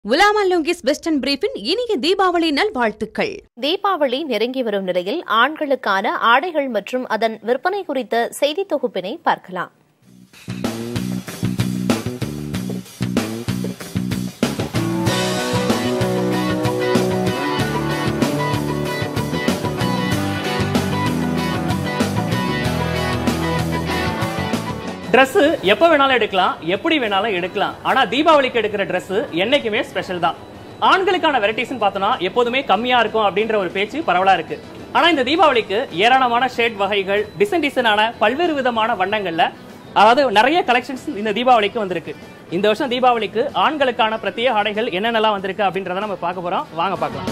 உலாமா லூங்கிஸ் western பிரீஃபின் இனிய தீபாவளி நல்வாழ்த்துக்கள் தீபாவளி நெருங்கி வரும் நிலையில் ஆண்களுக்கான ஆடைகள் மற்றும் அதன் விற்பனை குறித்த செய்தி தொகுப்பினை பார்க்கலாம் Dress எப்போ வேணாலும் எடுக்கலாம் எப்படி வேணாலும் எடுக்கலாம் ஆனா தீபாவளிக்கு எடுக்கிற Dress என்னைக்குமே ஸ்பெஷல் தான் ஆண்களுக்கான வெரைட்டிஸ்னு பார்த்தோம்னா எப்போதுமே கம்மியா இருக்கும் அப்படின்ற ஒரு பேச்சு பரவலா இருக்கு ஆனா இந்த தீபாவளிக்கு ஏராளமான ஷேட் வகைகள் டிசைன் டிசைனான பல்வேறு விதமான வண்ணங்கள்ல அதாவது நிறைய கலெக்ஷன்ஸ் இந்த தீபாவளிக்கு வந்திருக்கு இந்த வருஷம் தீபாவளிக்கு ஆண்களுக்கான பிரத்யேக ஆடைகள் என்னென்னலாம் வந்திருக்கு அப்படின்றத நம்ம பார்க்க போறோம் வாங்க பார்க்கலாம்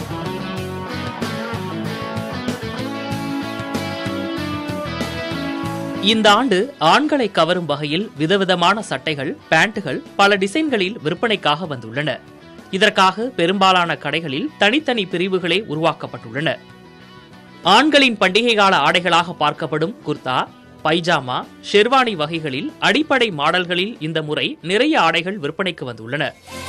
இந்த ஆண்டு ஆண்களை கவரும் வகையில் விதவிதமான சட்டைகள் பேண்ட்டுகள் பல டிசைன்களில் விற்பனைக்காக வந்துள்ளன இதற்காக பெரும்பாலான கடைகளில் தனித்தனி பிரிவுகளே உருவாக்கப்பட்டுள்ளன ஆண்களின் பண்டிகை கால ஆடைகளாக பார்க்கப்படும் குர்தா பைஜாமா ஷெர்வானி வகைகளில் அடிப்படை மாடல்களில் இந்த முறை நிறைய ஆடைகள் விற்பனைக்கு வந்துள்ளன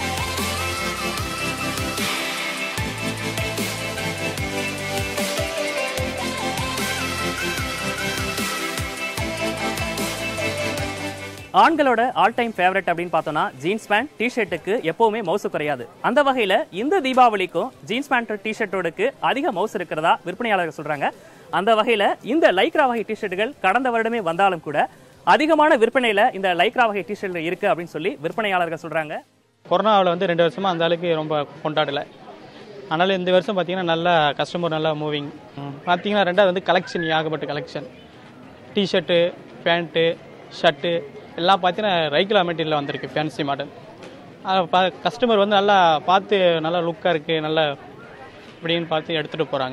ஆண்களோட ஆல் டைம் ஃபேவரட் அப்படின்னு பார்த்தோம்னா ஜீன்ஸ் பேண்ட் டிஷர்ட்டுக்கு எப்பவுமே மவுசு குறையாது அந்த வகையில இந்த தீபாவளிக்கும் ஜீன்ஸ் பேண்ட் டிஷர்ட்டோடுக்கு அதிக மவுஸ் இருக்கிறதா விற்பனையாளர்கள் சொல்றாங்க அந்த வகையில இந்த லைக்ரா வகை டிஷர்ட்டுகள் கடந்த வருடமே வந்தாலும் கூட அதிகமான விற்பனையில இந்த லைக்ரா வகை டிஷர்ட் இருக்கு அப்படின்னு சொல்லி விற்பனையாளர்கள் சொல்றாங்க கொரோனாவில் வந்து ரெண்டு வருஷமாக அந்த அளவுக்கு ரொம்ப கொண்டாடலை அதனால் இந்த வருஷம் பார்த்தீங்கன்னா நல்லா கஸ்டமர் நல்லா மூவிங் பார்த்தீங்கன்னா ரெண்டாவது வந்து கலெக்ஷன் ஏகப்பட்ட கலெக்ஷன் டிஷர்ட்டு பேண்ட்டு ஷர்ட்டு எல்லாம் பார்த்தீங்கன்னா ரைகுலா மெட்டீரியல் வந்திருக்கு ஃபேன்சி மாடல் கஸ்டமர் வந்து நல்லா பார்த்து நல்லா லுக்காக இருக்குது நல்லா இப்படின்னு பார்த்து எடுத்துகிட்டு போகிறாங்க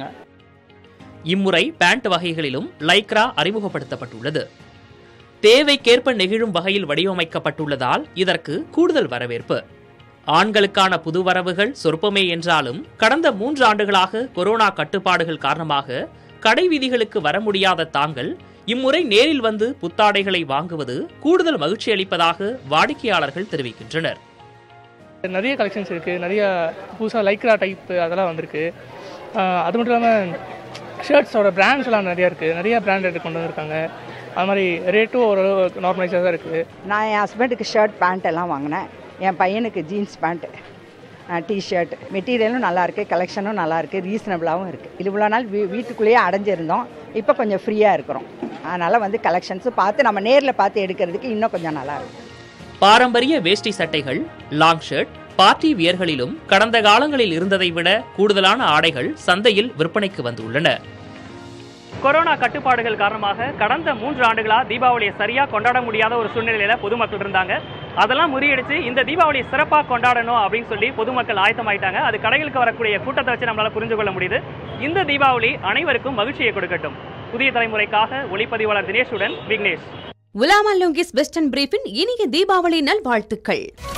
இம்முறை பேண்ட் வகைகளிலும் லைக்ரா அறிமுகப்படுத்தப்பட்டுள்ளது தேவைக்கேற்ப நெகிழும் வகையில் வடிவமைக்கப்பட்டுள்ளதால் இதற்கு கூடுதல் வரவேற்பு ஆண்களுக்கான புது வரவுகள் சொற்பமே என்றாலும் கடந்த மூன்று ஆண்டுகளாக கொரோனா கட்டுப்பாடுகள் காரணமாக கடை வீதிகளுக்கு வர முடியாத தாங்கள் இம்முறை நேரில் வந்து புத்தாடைகளை வாங்குவது கூடுதல் மகிழ்ச்சி அளிப்பதாக வாடிக்கையாளர்கள் தெரிவிக்கின்றனர் நிறைய கலெக்ஷன்ஸ் இருக்குது நிறைய புதுசாக லைக்ரா டைப்பு அதெல்லாம் வந்திருக்கு ஆஹ் அது மட்டும் இல்லாமல் ஷர்ட்ஸோட பிராண்ட்ஸ் எல்லாம் நிறையா இருக்குது நிறைய பிராண்டட் கொண்டு வந்திருக்காங்க அது மாதிரி ரேட்டும் ஓரளவு நார்மலைஸாக தான் இருக்குது நான் என் ஹஸ்பண்டுக்கு ஷர்ட் பேண்ட் எல்லாம் வாங்கினேன் என் பையனுக்கு ஜீன்ஸ் பேண்ட்டு டிஷர்ட் மெட்டீரியலும் நல்லா இருக்கு கலெக்ஷனும் நல்லா இருக்கு ரீசனபிளாகவும் இருக்குது இது இவ்வளோ நாள் வீ வீட்டுக்குள்ளேயே அடைஞ்சிருந்தோம் இப்போ கொஞ்சம் ஃப்ரீயாக இருக்கிறோம் அதனால் வந்து கலெக்ஷன்ஸு பார்த்து நம்ம நேரில் பார்த்து எடுக்கிறதுக்கு இன்னும் கொஞ்சம் நல்லா இருக்கும் பாரம்பரிய வேஷ்டி சட்டைகள் லாங் ஷர்ட் பார்ட்டி வியர்களிலும் கடந்த காலங்களில் இருந்ததை விட கூடுதலான ஆடைகள் சந்தையில் விற்பனைக்கு வந்துள்ளன கொரோனா கட்டுப்பாடுகள் காரணமாக கடந்த மூன்று ஆண்டுகளா தீபாவளியை சரியா கொண்டாட முடியாத ஒரு சூழ்நிலையில பொதுமக்கள் இருந்தாங்க அதெல்லாம் முறியடிச்சு இந்த தீபாவளியை சிறப்பா கொண்டாடணும் அப்படின்னு சொல்லி பொதுமக்கள் ஆயத்தமாயிட்டாங்க அது கடைகளுக்கு வரக்கூடிய கூட்டத்தை வச்சு நம்மளால புரிஞ்சு கொள்ள முடியுது இந்த தீபாவளி அனைவருக்கும் மகிழ்ச்சியை கொடுக்கட்டும் புதிய தலைமுறைக்காக ஒளிப்பதிவாளர் தினேஷுடன் விக்னேஷ் உலாமா லூங்கிஸ் வெஸ்டர்ன் பிரீஃபின் இனிய தீபாவளி நல்வாழ்த்துக்கள்